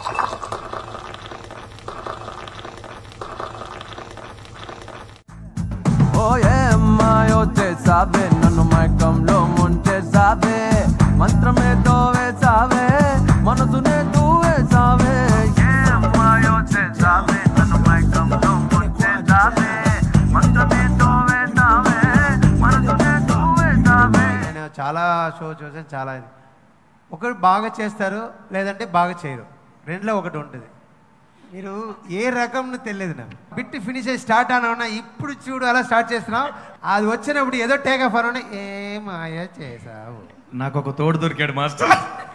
ఓయే అమ్మాయో చేసావే నన్ను మైకంలో ముంచేసావే మంత్రమేతో వేసావే మనసునే వేసావే ఏ అమ్మాయో చేసావే నన్ను మైకంలో ముంచేసావే మంత్రమేతో వేసావే మనసునే వేసావే నేను చాలా షో చూసాను చాలా ఇది ఒకరు బాగా చేస్తారు లేదంటే బాగా చేయరు రెండులో ఒకటి ఉంటుంది మీరు ఏ రకం తెలియదు నాకు బిట్ ఫినిష్ అయ్యి స్టార్ట్ అన్నా ఇప్పుడు చూడు అలా స్టార్ట్ చేస్తున్నావు అది వచ్చినప్పుడు ఏదో టేక్ ఆఫ్ అన్నా ఏ మాయ చేసావు నాకు ఒక తోడు దొరికాడు మాస్టర్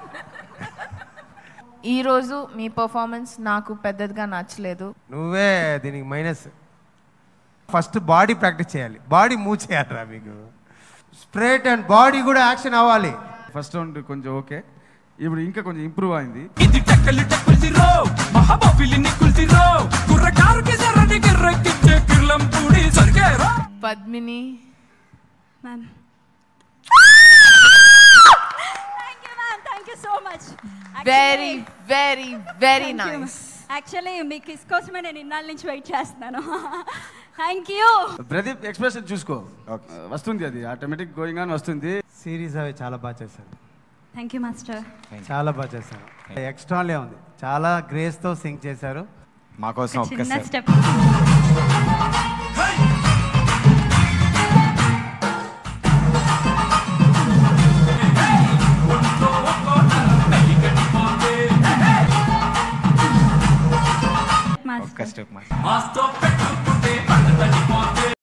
ఈరోజు మీ పర్ఫార్మెన్స్ నాకు పెద్దదిగా నచ్చలేదు నువ్వే దీనికి మైనస్ ఫస్ట్ బాడీ ప్రాక్టీస్ చేయాలి బాడీ మూవ్ చేయాలిరా మీకు స్ప్రేట్ అండ్ బాడీ కూడా యాక్షన్ అవ్వాలి ఫస్ట్ రౌండ్ కొంచెం ఓకే ఇప్పుడు ఇంకా కొంచెం ఇంప్రూవ్ అయింది ఇది టెక్కలి టెక్కుల్సిరో మహాబాబిలిని కుల్సిరో కుర్రకారుకి జర్రని గిర్రెక్కిచ్చే కిర్లం పూడి సరిగేరా పద్మిని ma'am thank you ma'am thank you so much very very very nice actually మీ కిస్ కోసమే నేను ఇన్నాళ్ళ నుంచి వెయిట్ చేస్తున్నాను థ్యాంక్ యూ ప్రదీప్ ఎక్స్ప్రెషన్ చూసుకో వస్తుంది అది ఆటోమేటిక్ గోయింగ్ ఆన్ వస్తుంది సిరీస్ అవి చాలా బాగా చేశారు థ్యాంక్ యూ మాస్టర్ చాలా బాగా చేశారు ఎక్స్ట్రాలే ఉంది చాలా గ్రేస్తో సింగ్ చేశారు మా కోసం చిన్న ఒక్కసారి స్టెప్